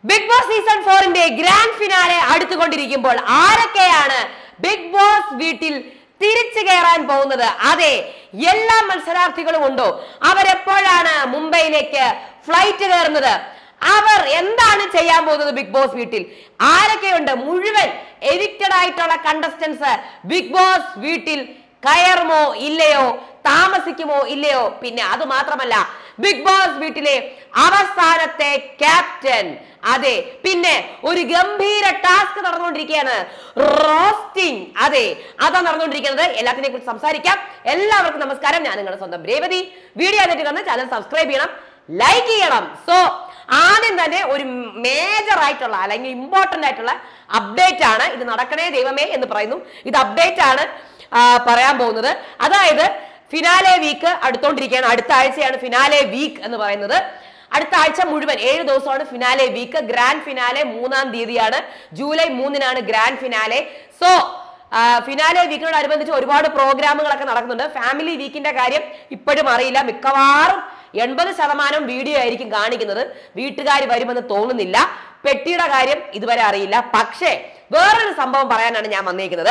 big boss season ഫോറിന്റെ grand finale അടുത്തുകൊണ്ടിരിക്കുമ്പോൾ ആരൊക്കെയാണ് ബിഗ് ബോസ് വീട്ടിൽ തിരിച്ചു കയറാൻ പോകുന്നത് അതെ എല്ലാ മത്സരാർത്ഥികളും ഉണ്ടോ അവരെപ്പോഴാണ് മുംബൈയിലേക്ക് ഫ്ലൈറ്റ് കയറുന്നത് അവർ എന്താണ് ചെയ്യാൻ പോകുന്നത് ബിഗ് ബോസ് വീട്ടിൽ ആരൊക്കെയുണ്ട് മുഴുവൻ എവിക്റ്റഡ് ആയിട്ടുള്ള കണ്ടസ്റ്റൻസ് ബിഗ് ബോസ് വീട്ടിൽ കയറുമോ ഇല്ലയോ താമസിക്കുമോ ഇല്ലയോ പിന്നെ അത് മാത്രമല്ല ബിഗ് ബോസ് വീട്ടിലെ അവസാനത്തെ ക്യാപ്റ്റൻ അതെ പിന്നെ ഒരു ഗംഭീര ടാസ്ക് നടന്നുകൊണ്ടിരിക്കുകയാണ് റോസ്റ്റിംഗ് അതെ അതാ നടന്നുകൊണ്ടിരിക്കുന്നത് എല്ലാത്തിനെ കുറിച്ച് സംസാരിക്കാം എല്ലാവർക്കും നമസ്കാരം ഞാൻ നിങ്ങളുടെ സ്വന്തം രേവതി വീഡിയോ ആയിട്ട് കണ്ട് ചാനൽ സബ്സ്ക്രൈബ് ചെയ്യണം ലൈക്ക് ചെയ്യണം സോ ആദ്യം തന്നെ ഒരു മേജർ ആയിട്ടുള്ള അല്ലെങ്കിൽ ഇമ്പോർട്ടന്റ് ആയിട്ടുള്ള അപ്ഡേറ്റ് ആണ് ഇത് നടക്കണേ ദൈവമേ എന്ന് പറയുന്നു ഇത് അപ്ഡേറ്റ് ആണ് ആ, പറയാൻ പോകുന്നത് അതായത് ഫിനാലെ വീക്ക് അടുത്തോണ്ടിരിക്കുകയാണ് അടുത്ത ആഴ്ചയാണ് ഫിനാലെ വീക്ക് എന്ന് പറയുന്നത് അടുത്ത ആഴ്ച മുഴുവൻ ഏഴ് ദിവസമാണ് ഫിനാലെ വീക്ക് ഗ്രാൻഡ് ഫിനാലെ മൂന്നാം തീയതിയാണ് ജൂലൈ മൂന്നിനാണ് ഗ്രാൻഡ് ഫിനാലെ സോ ഫിനാലെ വീക്കിനോടനുബന്ധിച്ച് ഒരുപാട് പ്രോഗ്രാമുകളൊക്കെ നടക്കുന്നുണ്ട് ഫാമിലി വീക്കിന്റെ കാര്യം ഇപ്പോഴും അറിയില്ല മിക്കവാറും എൺപത് ശതമാനം വീഡിയോ ആയിരിക്കും കാണിക്കുന്നത് വീട്ടുകാർ വരുമെന്ന് തോന്നുന്നില്ല പെട്ടിയുടെ കാര്യം ഇതുവരെ അറിയില്ല പക്ഷേ വേറൊരു സംഭവം പറയാനാണ് ഞാൻ വന്നേക്കുന്നത്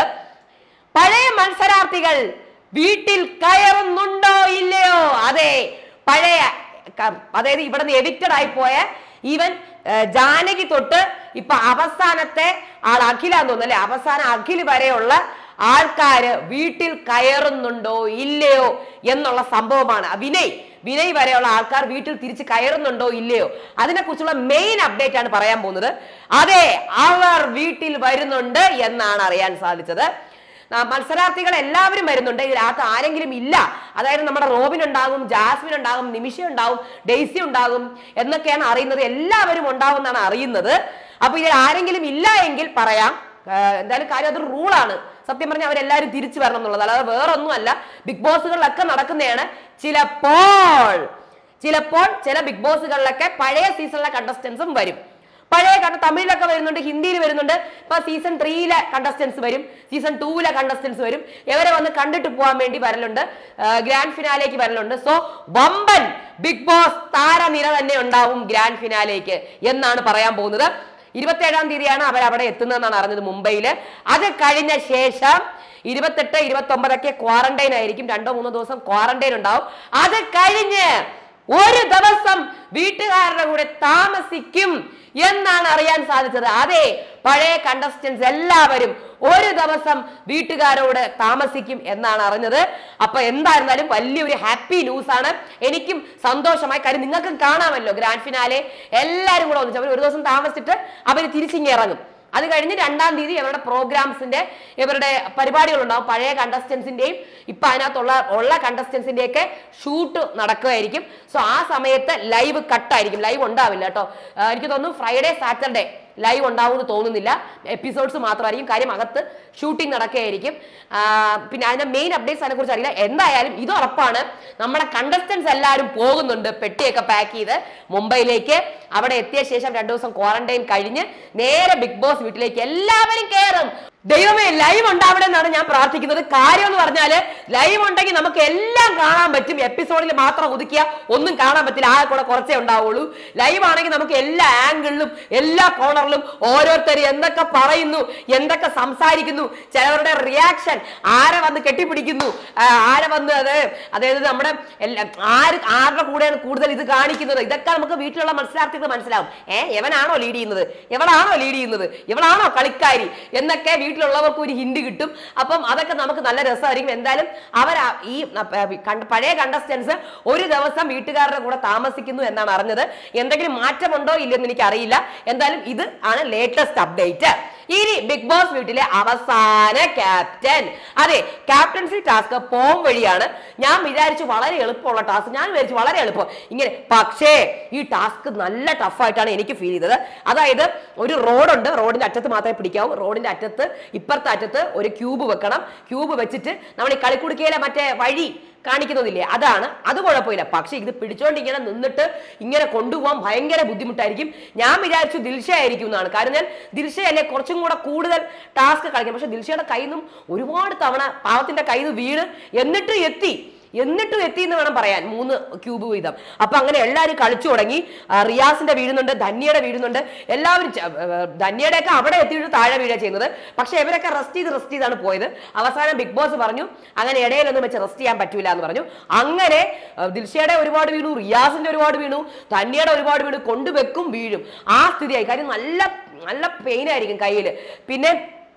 പഴയ മത്സരാർത്ഥികൾ വീട്ടിൽ കയറുന്നുണ്ടോ ഇല്ലയോ അതെ പഴയ ക- അതായത് ഇവിടെ നിന്ന് എവിക്റ്റഡ് ആയി പോയ ഈവൻ ഏഹ്, ജാനകി തൊട്ട് ഇപ്പൊ അവസാനത്തെ ആൾ അഖിലാന്ന് തോന്നുന്നു അല്ലെ അവസാന അഖിൽ വരെയുള്ള ആൾക്കാര് വീട്ടിൽ കയറുന്നുണ്ടോ ഇല്ലയോ എന്നുള്ള സംഭവമാണ് ആ വിനയ് വിനയ് വരെയുള്ള ആൾക്കാർ വീട്ടിൽ തിരിച്ച് കയറുന്നുണ്ടോ ഇല്ലയോ അതിനെക്കുറിച്ചുള്ള മെയിൻ അപ്ഡേറ്റ് ആണ് പറയാൻ പോകുന്നത് അതെ അവർ വീട്ടിൽ വരുന്നുണ്ട് എന്നാണ് അറിയാൻ സാധിച്ചത് ആ, മത്സരാർത്ഥികൾ എല്ലാവരും വരുന്നുണ്ട് ഇതിനകത്ത് ആരെങ്കിലും ഇല്ല അതായത് നമ്മുടെ റോബിൻ ഉണ്ടാകും ജാസ്മിൻ ഉണ്ടാകും നിമിഷ ഉണ്ടാകും ഡെയ്സി ഉണ്ടാകും എന്നൊക്കെയാണ് അറിയുന്നത് എല്ലാവരും ഉണ്ടാവും എന്നാണ് അറിയുന്നത് അപ്പൊ ഇതിൽ ആരെങ്കിലും ഇല്ല എങ്കിൽ പറയാം ആ, എന്തായാലും കാര്യം അതൊരു റൂളാണ് സത്യം പറഞ്ഞാൽ അവരെല്ലാവരും തിരിച്ചു വരണം എന്നുള്ളത് അല്ലാതെ വേറൊന്നുമല്ല ബിഗ് ബോസുകളിലൊക്കെ നടക്കുന്നതാണ് ചിലപ്പോൾ ചിലപ്പോൾ ചില ബിഗ് ബോസുകളിലൊക്കെ പഴയ സീസണിലെ കണ്ടസ്റ്റൻസും വരും പഴയ കണ്ട തമിഴിലൊക്കെ വരുന്നുണ്ട് ഹിന്ദിയിൽ വരുന്നുണ്ട് ഇപ്പൊ സീസൺ ത്രീയിലെ കണ്ടസ്റ്റൻസ് വരും സീസൺ ടൂവിലെ കണ്ടസ്റ്റൻസ് വരും ഇവരെ വന്ന് കണ്ടിട്ട് പോകാൻ വേണ്ടി വരലുണ്ട് ഗ്രാൻഡ് ഫിനാലേക്ക് വരലുണ്ട് സോ വമ്പൻ ബിഗ് ബോസ് താരനിര തന്നെ ഉണ്ടാവും ഗ്രാൻഡ് ഫിനാലേക്ക് എന്നാണ് പറയാൻ പോകുന്നത് ഇരുപത്തേഴാം തീയതിയാണ് അവർ അവിടെ എത്തുന്നതെന്നാണ് അറിഞ്ഞത് മുംബൈയിൽ അത് കഴിഞ്ഞ ശേഷം ഇരുപത്തെട്ട് ഇരുപത്തി ഒമ്പതൊക്കെ ക്വാറന്റൈൻ ആയിരിക്കും രണ്ടോ മൂന്നോ ദിവസം ക്വാറന്റൈൻ ഉണ്ടാവും അത് കഴിഞ്ഞ് ഒരു ദിവസം വീട്ടുകാരുടെ കൂടെ താമസിക്കും എന്നാണ് അറിയാൻ സാധിച്ചത് അതെ പഴയ കണ്ടസ്റ്റൻസ് എല്ലാവരും ഒരു ദിവസം വീട്ടുകാരോട് താമസിക്കും എന്നാണ് അറിഞ്ഞത് അപ്പൊ എന്തായിരുന്നാലും വലിയൊരു ഹാപ്പി ന്യൂസ് ആണ് എനിക്കും സന്തോഷമായി കാര്യം നിങ്ങൾക്കും കാണാമല്ലോ ഗ്രാൻഡ് ഫിനാലെ എല്ലാവരും കൂടെ ഒന്നിച്ച് അവർ ഒരു ദിവസം താമസിച്ചിട്ട് അവർ തിരിച്ചിങ്ങി ഇറങ്ങും അത് കഴിഞ്ഞ് രണ്ടാം തീയതി ഇവരുടെ പ്രോഗ്രാംസിന്റെ ഇവരുടെ പരിപാടികളുണ്ടാവും പഴയ കണ്ടസ്റ്റൻസിന്റെയും ഇപ്പൊ അതിനകത്തുള്ള ഉള്ള കണ്ടസ്റ്റൻസിന്റെ ഒക്കെ ഷൂട്ട് നടക്കുകയായിരിക്കും സോ ആ സമയത്ത് ലൈവ് കട്ടായിരിക്കും ലൈവ് ഉണ്ടാവില്ല കേട്ടോ ആ, എനിക്ക് തോന്നുന്നു ഫ്രൈഡേ സാറ്റർഡേ ലൈവ് ഉണ്ടാവും എന്ന് തോന്നുന്നില്ല എപ്പിസോഡ്സ് മാത്രമായിരിക്കും കാര്യം അകത്ത് ഷൂട്ടിംഗ് നടക്കുകയായിരിക്കും ആ, പിന്നെ അതിന്റെ മെയിൻ അപ്ഡേറ്റ്സ് അതിനെ കുറിച്ച് അറിയില്ല എന്തായാലും ഇത് ഉറപ്പാണ് നമ്മുടെ കണ്ടസ്റ്റൻസ് എല്ലാവരും പോകുന്നുണ്ട് പെട്ടിയൊക്കെ പാക്ക് ചെയ്ത് മുംബൈയിലേക്ക് അവിടെ എത്തിയ ശേഷം രണ്ടു ദിവസം ക്വാറന്റൈൻ കഴിഞ്ഞ് നേരെ ബിഗ് ബോസ് വീട്ടിലേക്ക് എല്ലാവരും കയറും ദൈവമേ ലൈവ് ഉണ്ടാവണം എന്നാണ് ഞാൻ പ്രാർത്ഥിക്കുന്നത് കാര്യം എന്ന് പറഞ്ഞാല് ലൈവ് ഉണ്ടെങ്കിൽ നമുക്ക് എല്ലാം കാണാൻ പറ്റും എപ്പിസോഡിൽ മാത്രം ഒതുക്കിയ ഒന്നും കാണാൻ പറ്റില്ല ആ കൂടെ കുറച്ചേ ഉണ്ടാവുള്ളൂ ലൈവ് ആണെങ്കിൽ നമുക്ക് എല്ലാ ആംഗിളിലും എല്ലാ കോണറിലും ഓരോരുത്തർ എന്തൊക്കെ പറയുന്നു എന്തൊക്കെ സംസാരിക്കുന്നു ചിലവരുടെ റിയാക്ഷൻ ആരെ വന്ന് കെട്ടിപ്പിടിക്കുന്നു ആ, ആരെ വന്ന് അത് അതായത് നമ്മുടെ എല്ലാ ആര് ആരുടെ കൂടെയാണ് കൂടുതൽ ഇത് കാണിക്കുന്നത് ഇതൊക്കെ നമുക്ക് വീട്ടിലുള്ള മത്സരാർത്ഥികൾ മനസ്സിലാവും ഏ എവനാണോ ലീഡ് ചെയ്യുന്നത് എവളാണോ ലീഡ് ചെയ്യുന്നത് ഇവളാണോ കളിക്കാരി എന്നൊക്കെ വീട്ടിലുള്ളവർക്ക് ഒരു ഹിന്റ് കിട്ടും അപ്പം അതൊക്കെ നമുക്ക് നല്ല രസമായിരിക്കും എന്തായാലും അവർ ഈ അഹ് കണ്ട- പഴയ കണ്ടസ്റ്റൻസ് ഒരു ദിവസം വീട്ടുകാരുടെ കൂടെ താമസിക്കുന്നു എന്നാണ് അറിഞ്ഞത് എന്തെങ്കിലും മാറ്റമുണ്ടോ ഇല്ലെന്ന് എനിക്ക് അറിയില്ല എന്തായാലും ഇത് ആണ് ലേറ്റസ്റ്റ് അപ്ഡേറ്റ് ഇനി ബിഗ് ബോസ് വീട്ടിലെ അവസാന ക്യാപ്റ്റൻ അതെ ക്യാപ്റ്റൻസി ടാസ്ക് പോം വഴിയാണ് ഞാൻ വിചാരിച്ചു വളരെ എളുപ്പമുള്ള ടാസ്ക് ഞാൻ വിചാരിച്ചു വളരെ എളുപ്പം ഇങ്ങനെ പക്ഷേ ഈ ടാസ്ക് നല്ല ടഫായിട്ടാണ് എനിക്ക് ഫീൽ ചെയ്തത് അതായത് ഒരു റോഡുണ്ട് റോഡിന്റെ അറ്റത്ത് മാത്രമേ പിടിക്കാവൂ റോഡിന്റെ അറ്റത്ത് ഇപ്പുറത്തെ അറ്റത്ത് ഒരു ക്യൂബ് വെക്കണം ക്യൂബ് വെച്ചിട്ട് നമ്മൾ ഈ കളിക്കുടുക്കയിലെ മറ്റേ വഴി കാണിക്കുന്നതില്ലേ അതാണ് അത് കുഴപ്പമില്ല പക്ഷെ ഇത് പിടിച്ചോണ്ട് ഇങ്ങനെ നിന്നിട്ട് ഇങ്ങനെ കൊണ്ടുപോകാൻ ഭയങ്കര ബുദ്ധിമുട്ടായിരിക്കും ഞാൻ വിചാരിച്ചു ദിൽഷ ആയിരിക്കും എന്നാണ് കാരണം ഞാൻ ദിൽഷയല്ലേ കുറച്ചും കൂടെ കൂടുതൽ ടാസ്ക് കളിക്കാം പക്ഷെ ദിൽഷയുടെ കയ്യിൽ നിന്നും ഒരുപാട് തവണ പാവത്തിന്റെ കയ്യിൽ നിന്ന് വീണ് എന്നിട്ട് എത്തി എന്നിട്ടും എത്തി എന്ന് വേണം പറയാൻ മൂന്ന് ക്യൂബ് വീതം അപ്പൊ അങ്ങനെ എല്ലാവരും കളിച്ചു തുടങ്ങി ആ, റിയാസിന്റെ വീഴുന്നുണ്ട് ധന്യയുടെ വീഴുന്നുണ്ട് എല്ലാവരും ച- ആ, ധന്യയുടെയൊക്കെ അവിടെ എത്തിയിട്ട് താഴെ വീഴുക ചെയ്യുന്നത് പക്ഷെ ഇവരൊക്കെ റെസ്റ്റ് ചെയ്ത് റെസ്റ്റ് ചെയ്താണ് പോയത് അവസാനം ബിഗ് ബോസ് പറഞ്ഞു അങ്ങനെ ഇടയിലൊന്നും വെച്ച് റെസ്റ്റ് ചെയ്യാൻ പറ്റൂല എന്ന് പറഞ്ഞു അങ്ങനെ ആ, ദിൽഷയുടെ ഒരുപാട് വീണു റിയാസിന്റെ ഒരുപാട് വീണു ധന്യയുടെ ഒരുപാട് വീണു കൊണ്ടുവെക്കും വീഴും ആ സ്ഥിതിയായി കാര്യം നല്ല നല്ല പെയിൻ ആയിരിക്കും കയ്യിൽ പിന്നെ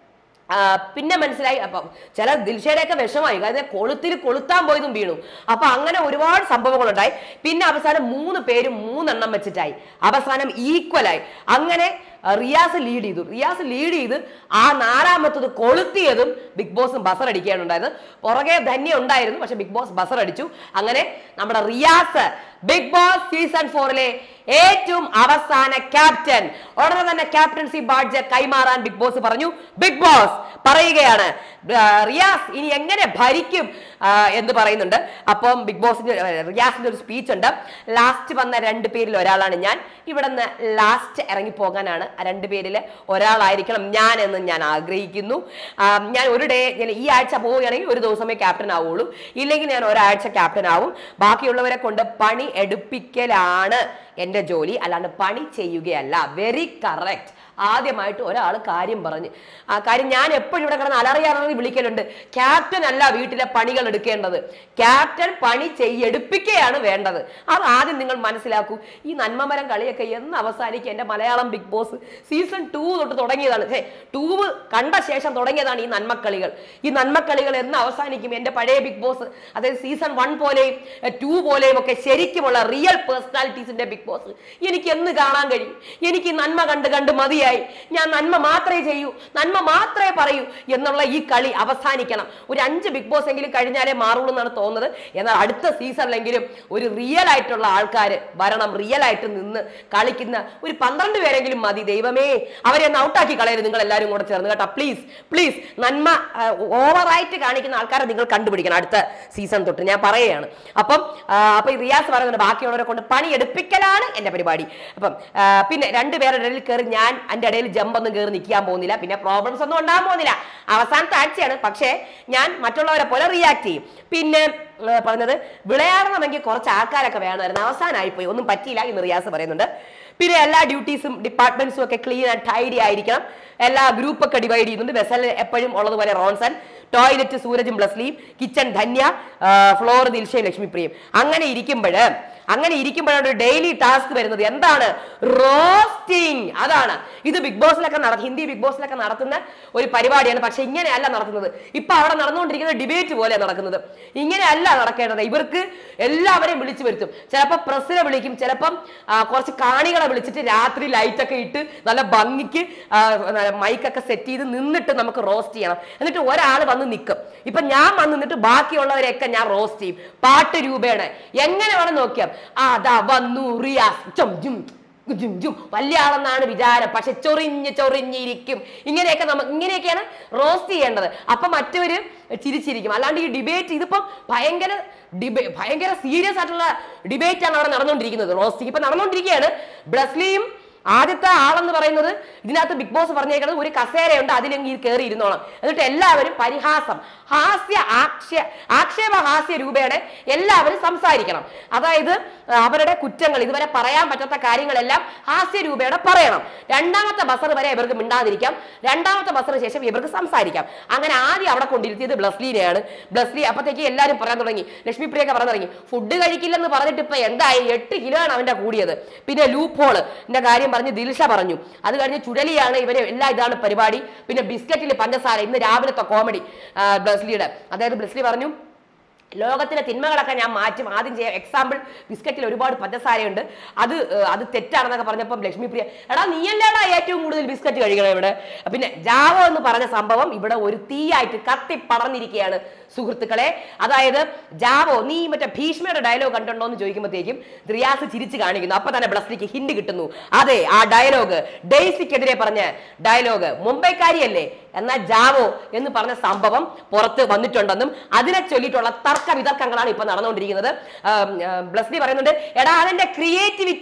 ആ, പിന്നെ മനസ്സിലായി അപ്പം ചില ദിൽഷയുടെയൊക്കെ വിഷമായി കാരണം കൊളുത്തിൽ കൊളുത്താൻ പോയതും വീണു അപ്പൊ അങ്ങനെ ഒരുപാട് സംഭവങ്ങളുണ്ടായി പിന്നെ അവസാനം മൂന്ന് പേരും മൂന്നെണ്ണം വെച്ചിട്ടായി അവസാനം ഈക്വലായി അങ്ങനെ ആ, റിയാസ് ലീഡ് ചെയ്തു റിയാസ് ലീഡ് ചെയ്ത് ആ നാലാമത്തത് കൊളുത്തിയതും ബിഗ് ബോസും ബസർ അടിക്കുകയാണ് ഉണ്ടായത് പുറകെ ധന്യ ഉണ്ടായിരുന്നു പക്ഷെ ബിഗ് ബോസ് ബസർ അടിച്ചു അങ്ങനെ നമ്മുടെ റിയാസ് ബിഗ് ബോസ് സീസൺ ഫോറിലെ ഏറ്റവും അവസാന ക്യാപ്റ്റൻ ഉടനെ തന്നെ ക്യാപ്റ്റൻസി ബാഡ്ജ് കൈമാറാൻ ബിഗ് ബോസ് പറഞ്ഞു ബിഗ് ബോസ് പറയുകയാണ് ആ, റിയാസ് ഇനി എങ്ങനെ ഭരിക്കും ആ, എന്ന് പറയുന്നുണ്ട് അപ്പം ബിഗ് ബോസിന്റെ ആ, റിയാസിന്റെ ഒരു സ്പീച്ച് ഉണ്ട് ലാസ്റ്റ് വന്ന രണ്ട് പേരിൽ ഒരാളാണ് ഞാൻ ഇവിടെ നിന്ന് ലാസ്റ്റ് ഇറങ്ങി പോകാനാണ് ആ രണ്ട് പേരിൽ ഒരാളായിരിക്കണം ഞാൻ എന്ന് ഞാൻ ആഗ്രഹിക്കുന്നു ആ, ഞാൻ ഒരു ഡേ ഞാൻ ഈ ആഴ്ച പോവുകയാണെങ്കിൽ ഒരു ദിവസമേ ക്യാപ്റ്റൻ ആവുള്ളൂ ഇല്ലെങ്കിൽ ഞാൻ ഒരാഴ്ച ക്യാപ്റ്റൻ ആവും ബാക്കിയുള്ളവരെ കൊണ്ട് പണി എടുപ്പിക്കലാണ് എൻ്റെ ജോലി അല്ലാണ്ട് പണി ചെയ്യുകയല്ല വെരി കറക്റ്റ് ആദ്യമായിട്ട് ഒരാൾ കാര്യം പറഞ്ഞ് ആ കാര്യം ഞാൻ എപ്പോഴും ഇവിടെ കിടന്ന് അലറി അലറി വിളിക്കലുണ്ട് ക്യാപ്റ്റൻ അല്ല വീട്ടിലെ പണികൾ എടുക്കേണ്ടത് ക്യാപ്റ്റൻ പണി ചെയ്യെടുപ്പിക്കുകയാണ് വേണ്ടത് അത് ആദ്യം നിങ്ങൾ മനസ്സിലാക്കൂ ഈ നന്മമരം കളിയൊക്കെ എന്ന് അവസാനിക്കുക എൻ്റെ Malayalam big boss season two തൊട്ട് തുടങ്ങിയതാണ് ഹേ ടൂവ് കണ്ട ശേഷം തുടങ്ങിയതാണ് ഈ നന്മക്കളികൾ ഈ നന്മക്കളികൾ എന്ന് അവസാനിക്കും എൻ്റെ പഴയ ബിഗ് ബോസ് അതായത് സീസൺ വൺ പോലെയും ടു പോലെയും ഒക്കെ ശരിക്കുമുള്ള റിയൽ പേഴ്സണാലിറ്റീസിന്റെ ബിഗ് ബോസ് എനിക്ക് എന്ന് കാണാൻ കഴിയും എനിക്ക് ഈ നന്മ കണ്ട് കണ്ട് മതിയായി ഞാൻ നന്മ മാത്രമേ ചെയ്യൂ നന്മ മാത്രമേ പറയൂ എന്നുള്ള ഈ കളി അവസാനിക്കണം ഒരു അഞ്ച് ബിഗ് ബോസ് എങ്കിലും കഴിഞ്ഞാലേ മാറുള്ളൂ എന്നാണ് തോന്നുന്നത് എന്നാൽ അടുത്ത സീസണിലെങ്കിലും ഒരു റിയൽ ആയിട്ടുള്ള ആൾക്കാർ വരണം റിയൽ ആയിട്ട് നിന്ന് കളിക്കുന്ന ഒരു പന്ത്രണ്ട് പേരെങ്കിലും മതി ദൈവമേ അവരെ ഒന്ന് ഔട്ടാക്കി കളയരുത് നിങ്ങൾ എല്ലാവരും കൂടെ ചേർന്ന് കേട്ടോ പ്ലീസ് പ്ലീസ് നന്മ ഓവറായിട്ട് കാണിക്കുന്ന ആൾക്കാരെ നിങ്ങൾ കണ്ടുപിടിക്കണം അടുത്ത സീസൺ തൊട്ട് ഞാൻ പറയുകയാണ് അപ്പം ആ, അപ്പൊ ഈ റിയാസ് പറയുന്നുണ്ട് ബാക്കിയുള്ളവരെ കൊണ്ട് പണി എടുപ്പിക്കലാണ് എന്റെ പരിപാടി അപ്പം ആ, പിന്നെ രണ്ടുപേരുടെ ഇടയിൽ കയറി ഞാൻ എൻ്റെ ഇടയിൽ ജമ്പ് ഒന്നും കയറി നിൽക്കാൻ പോകുന്നില്ല പിന്നെ പ്രോബ്ലംസ് ഒന്നും ഉണ്ടാകാൻ പോകുന്നില്ല അവസാനത്തെ ആഴ്ചയാണ് പക്ഷേ ഞാൻ മറ്റുള്ളവരെ പോലെ റിയാക്ട് ചെയ്യും പിന്നെ ആ, പറഞ്ഞത് വിളയാടണമെങ്കിൽ കുറച്ച് ആൾക്കാരൊക്കെ വേണമായിരുന്നു അവസാനമായി പോയി ഒന്നും പറ്റിയില്ല എന്ന് റിയാസ് പറയുന്നുണ്ട് പിന്നെ എല്ലാ ഡ്യൂട്ടീസും ഡിപ്പാർട്ട്മെന്റ്സും ഒക്കെ ക്ലീൻ ആൻഡ് ടൈഡി ആയിരിക്കണം എല്ലാ ഗ്രൂപ്പ് ഒക്കെ ഡിവൈഡ് ചെയ്യുന്നുണ്ട് വെസൽ എപ്പോഴും ഉള്ളതുപോലെ റോൺസൺ ടോയ്ലറ്റ് സൂരജും ബ്ലസ്ലിയും കിച്ചൺ ധന്യ ഫ്ലോർ ദിൽഷയും ലക്ഷ്മിപ്രിയും അങ്ങനെ ഇരിക്കുമ്പോൾ അങ്ങനെ ഇരിക്കുമ്പോഴാണ് ഒരു ഡെയിലി ടാസ്ക് വരുന്നത് എന്താണ് റോസ്റ്റിംഗ് അതാണ് ഇത് ബിഗ് ബോസിലൊക്കെ നട ഹിന്ദി ബിഗ് ബോസിലൊക്കെ നടത്തുന്ന ഒരു പരിപാടിയാണ് പക്ഷെ ഇങ്ങനെയല്ല നടത്തുന്നത് ഇപ്പൊ അവിടെ നടന്നുകൊണ്ടിരിക്കുന്ന ഡിബേറ്റ് പോലെ നടക്കുന്നത് ഇങ്ങനെയല്ല നടക്കേണ്ടത് ഇവർക്ക് എല്ലാവരെയും വിളിച്ചു വരുത്തും ചിലപ്പോൾ പ്രസ്സിനെ വിളിക്കും ചിലപ്പം ആ, കുറച്ച് കാണികളെ വിളിച്ചിട്ട് രാത്രി ലൈറ്റ് ഒക്കെ ഇട്ട് നല്ല ഭംഗിക്ക് മൈക്കൊക്കെ സെറ്റ് ചെയ്ത് നിന്നിട്ട് നമുക്ക് റോസ്റ്റ് ചെയ്യണം എന്നിട്ട് ഒരാൾ വന്ന് നിൽക്കും ഇപ്പൊ ഞാൻ വന്ന് നിന്നിട്ട് ബാക്കിയുള്ളവരെയൊക്കെ ഞാൻ റോസ്റ്റ് ചെയ്യും പാട്ട് രൂപേണ എങ്ങനെ വേണം നോക്കിയാൽ ആ അതാ വന്നു റിയാസ് ചും ജും ജും ജും വലിയ ആളെന്നാണ് വിചാരം പക്ഷെ ചൊറിഞ്ഞ് ചൊറിഞ്ഞിരിക്കും ഇങ്ങനെയൊക്കെ നമുക്ക് ഇങ്ങനെയൊക്കെയാണ് റോസ്റ്റ് ചെയ്യേണ്ടത് അപ്പൊ മറ്റവര് ചിരിച്ചിരിക്കും അല്ലാണ്ട് ഈ ഡിബേറ്റ് ഇതിപ്പം ഭയങ്കര ഡിബേ ഭയങ്കര സീരിയസ് ആയിട്ടുള്ള ഡിബേറ്റ് ആണ് അവിടെ നടന്നുകൊണ്ടിരിക്കുന്നത് റോസ്റ്റിംഗ് ഇപ്പൊ നടന്നുകൊണ്ടിരിക്കുകയാണ് ബ്ലസ്ലിയും ആദ്യത്തെ ആളെന്ന് പറയുന്നത് ഇതിനകത്ത് ബിഗ് ബോസ് പറഞ്ഞേക്കുന്നത് ഒരു കസേരയുണ്ട് അതിലെങ്കിൽ കയറി ഇരുന്നോണം എന്നിട്ട് എല്ലാവരും പരിഹാസം ഹാസ്യ ആക്ഷേ ആക്ഷേപ ഹാസ്യ രൂപയുടെ എല്ലാവരും സംസാരിക്കണം അതായത് ആ, അവരുടെ കുറ്റങ്ങൾ ഇതുവരെ പറയാൻ പറ്റാത്ത കാര്യങ്ങളെല്ലാം ഹാസ്യ രൂപയുടെ പറയണം രണ്ടാമത്തെ ബസർ വരെ ഇവർക്ക് മിണ്ടാതിരിക്കാം രണ്ടാമത്തെ ബസറിന് ശേഷം ഇവർക്ക് സംസാരിക്കാം അങ്ങനെ ആദ്യം അവിടെ കൊണ്ടിരുത്തിയത് ബ്ലസ്ലിനെയാണ് ബ്ലസ്ലി അപ്പത്തേക്ക് എല്ലാവരും പറയാൻ തുടങ്ങി ലക്ഷ്മി പ്രിയൊക്കെ പറയാൻ തുടങ്ങി ഫുഡ് കഴിക്കില്ലെന്ന് പറഞ്ഞിട്ട് ഇപ്പൊ എന്തായി എട്ട് കിലോ ആണ് അവന്റെ കൂടിയത് പിന്നെ ലൂപ്പ് ഹോള് എന്റെ കാര്യം പറഞ്ഞ് ദിൽഷ പറഞ്ഞു അത് കഴിഞ്ഞ് ചുഴലിയാണ് ഇവരെ എല്ലാ ഇതാണ് പരിപാടി പിന്നെ ബിസ്ക്കറ്റിൽ പഞ്ചസാര ഇന്ന് രാവിലത്തെ കോമഡി ബ്ലസ്ലിയുടെ അതായത് ബ്ലസ്ലി പറഞ്ഞു ലോകത്തിലെ തിന്മകളൊക്കെ ഞാൻ മാറ്റും ആദ്യം ചെയ്യാം എക്സാമ്പിൾ ബിസ്ക്കറ്റിൽ ഒരുപാട് പഞ്ചസാരയുണ്ട് അത് ഏഹ്, അത് തെറ്റാണെന്നൊക്കെ പറഞ്ഞപ്പം ലക്ഷ്മി പ്രിയ എടാ നീയല്ലേടാ ഏറ്റവും കൂടുതൽ ബിസ്ക്കറ്റ് കഴിക്കണം ഇവിടെ പിന്നെ ജാവോ എന്ന് പറഞ്ഞ സംഭവം ഇവിടെ ഒരു തീയായിട്ട് കത്തി പടർന്നിരിക്കുകയാണ് സുഹൃത്തുക്കളെ അതായത് ജാവോ നീ മറ്റേ ഭീഷ്മയുടെ ഡയലോഗ് കണ്ടുണ്ടോ എന്ന് ചോദിക്കുമ്പോഴത്തേക്കും റിയാസ് ചിരിച്ച് കാണിക്കുന്നു അപ്പൊ തന്നെ ബ്ലസ്ലിക്ക് ഹിന്റ് കിട്ടുന്നു അതെ ആ ഡയലോഗ് ഡെയ്സിക്കെതിരെ പറഞ്ഞ ഡയലോഗ് മുംബൈക്കാരിയല്ലേ എന്നാൽ ജാവോ എന്ന് പറഞ്ഞ സംഭവം പുറത്ത് വന്നിട്ടുണ്ടെന്നും അതിനെ ചൊല്ലിയിട്ടുള്ള തർക്ക വിതർക്കങ്ങളാണ് ഇപ്പൊ നടന്നുകൊണ്ടിരിക്കുന്നത് ആം, ആ, ബ്ലസ്ലി പറയുന്നുണ്ട് എടാ അതെന്റെ ക്രിയേറ്റിവിറ്റി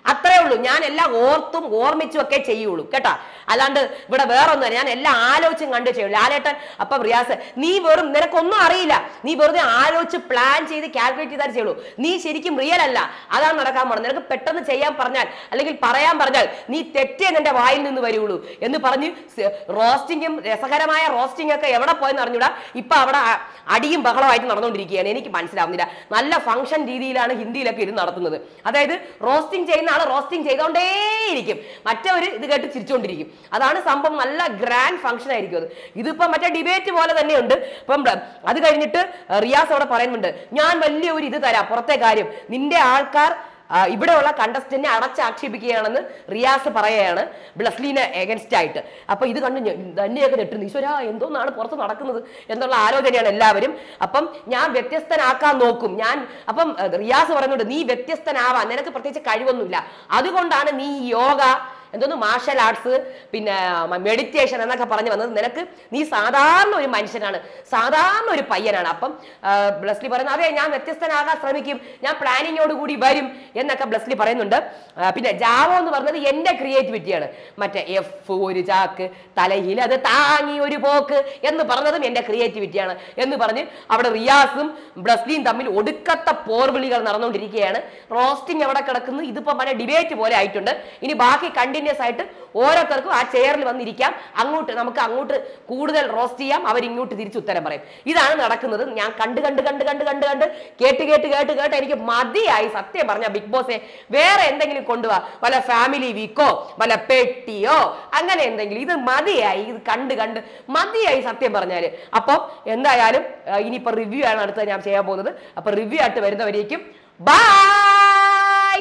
അത്രേ ഉള്ളൂ ഞാൻ എല്ലാം ഓർത്തും ഓർമ്മിച്ചും ഒക്കെ ചെയ്യുള്ളൂ കേട്ടാ അല്ലാണ്ട് ഇവിടെ വേറെ ഒന്നും ഞാൻ എല്ലാം ആലോചിച്ചും കണ്ടു ചെയ്യുള്ളൂ ലാലേട്ടൻ അപ്പം റിയാസ് നീ വെറും നിനക്കൊന്നും അറിയില്ല നീ വെറുതെ ആലോചിച്ച് പ്ലാൻ ചെയ്ത് കാൽക്കുലേറ്റ് ചെയ്താൽ ചെയ്യുള്ളൂ നീ ശരിക്കും റിയൽ അല്ല അതാണ് നടക്കാൻ പോകുന്നത് നിനക്ക് പെട്ടെന്ന് ചെയ്യാൻ പറഞ്ഞാൽ അല്ലെങ്കിൽ പറയാൻ പറഞ്ഞാൽ നീ തെറ്റേ നിന്റെ വായിൽ നിന്ന് വരുള്ളൂ എന്ന് പറഞ്ഞ് റോസ്റ്റിങ്ങും രസകരമായ റോസ്റ്റിംഗ് ഒക്കെ എവിടെ പോയെന്ന് അറിഞ്ഞൂടാ ഇപ്പൊ അവിടെ അ- അടിയും ബഹളമായിട്ട് നടന്നുകൊണ്ടിരിക്കുകയാണ് എനിക്ക് മനസ്സിലാവുന്നില്ല നല്ല ഫംഗ്ഷൻ രീതിയിലാണ് ഹിന്ദിയിലൊക്കെ ഇത് നടത്തുന്നത് അതായത് റോസ്റ്റിംഗ് ചെയ്യുന്ന ആൾ റോസ്റ്റിംഗ് ചെയ്തുകൊണ്ടേയിരിക്കും മറ്റവര് ഇത് കേട്ട് ചിരിച്ചുകൊണ്ടിരിക്കും അതാണ് സംഭവം നല്ല ഗ്രാൻഡ് ഫംഗ്ഷൻ ആയിരിക്കും അത് ഇതിപ്പോ മറ്റേ ഡിബേറ്റ് പോലെ തന്നെയുണ്ട് ഇപ്പം ബ്ര- അത് കഴിഞ്ഞിട്ട് റിയാസ് അവിടെ പറയുന്നുണ്ട് ഞാൻ വലിയ ഒരു ഇത് തരാം പുറത്തെ കാര്യം നിന്റെ ആൾക്കാർ ആ, ഇവിടെയുള്ള കണ്ടസ്റ്റന്റിനെ അടച്ചാക്ഷേപിക്കുകയാണെന്ന് റിയാസ് പറയുകയാണ് ബ്ലസ്ലീനെ എഗൻസ്റ്റ് ആയിട്ട് അപ്പൊ ഇത് കണ്ട് ഞ- തന്നെയൊക്കെ ഞെട്ടുന്നു ഈശ്വര എന്തോന്നാണ് പുറത്ത് നടക്കുന്നത് എന്നുള്ള ആലോചനയാണ് എല്ലാവരും അപ്പം ഞാൻ വ്യത്യസ്തനാക്കാൻ നോക്കും ഞാൻ അപ്പം ഏർ, റിയാസ് പറയുന്നുണ്ട് നീ വ്യത്യസ്തനാവാൻ നിനക്ക് പ്രത്യേകിച്ച് കഴിവൊന്നുമില്ല അതുകൊണ്ടാണ് നീ ഈ യോഗ എന്തോന്ന് മാർഷൽ ആർട്സ് പിന്നെ മെഡിറ്റേഷൻ എന്നൊക്കെ പറഞ്ഞു വന്നത് നിനക്ക് നീ സാധാരണ ഒരു മനുഷ്യനാണ് സാധാരണ ഒരു പയ്യനാണ് അപ്പം ആ, ബ്ലസ്ലി പറയുന്നത് അതെ ഞാൻ വ്യത്യസ്തനാകാൻ ശ്രമിക്കും ഞാൻ പ്ലാനിങ്ങോട് കൂടി വരും എന്നൊക്കെ ബ്ലസ്ലി പറയുന്നുണ്ട് ആ, പിന്നെ ജാവോ എന്ന് പറഞ്ഞത് എന്റെ ക്രിയേറ്റിവിറ്റിയാണ് മറ്റേ എഫ് ഒരു ചാക്ക് തലയിൽ അത് താങ്ങി ഒരു പോക്ക് എന്ന് പറഞ്ഞതും എന്റെ ക്രിയേറ്റിവിറ്റിയാണ് എന്ന് പറഞ്ഞ് അവിടെ റിയാസും ബ്ലസ്ലിയും തമ്മിൽ ഒടുക്കത്തെ പോർവിളികൾ നടന്നുകൊണ്ടിരിക്കുകയാണ് റോസ്റ്റിംഗ് അവിടെ കിടക്കുന്നു ഇതിപ്പോ പല ഡിബേറ്റ് പോലെ ആയിട്ടുണ്ട് ഇനി ബാക്കി കണ്ടിന്യൂസ് ആയിട്ട് ഓരോരുത്തർക്കും ആ ചെയറിൽ വന്നിരിക്കാം അങ്ങോട്ട് നമുക്ക് അങ്ങോട്ട് കൂടുതൽ റോസ്റ്റ് ചെയ്യാം അവർ ഇങ്ങോട്ട് തിരിച്ച് ഉത്തരം പറയും ഇതാണ് നടക്കുന്നത് ഞാൻ കണ്ട് കണ്ട് കണ്ട് കണ്ട് കണ്ട് കണ്ട് കേട്ട് കേട്ട് കേട്ട് കേട്ട് എനിക്ക് മതിയായി സത്യം പറഞ്ഞ ബിഗ് ബോസെ വേറെ എന്തെങ്കിലും കൊണ്ടുപോവാ വല്ല ഫാമിലി വീക്കോ വല്ല പെട്ടിയോ അങ്ങനെ എന്തെങ്കിലും ഇത് മതിയായി ഇത് കണ്ട് കണ്ട് മതിയായി സത്യം പറഞ്ഞാല് അപ്പം എന്തായാലും ആ, ഇനിയിപ്പോ റിവ്യൂ ആണ് അടുത്ത ഞാൻ ചെയ്യാൻ പോകുന്നത് അപ്പൊ റിവ്യൂ ആയിട്ട് വരുന്നവരേക്കും ബൈ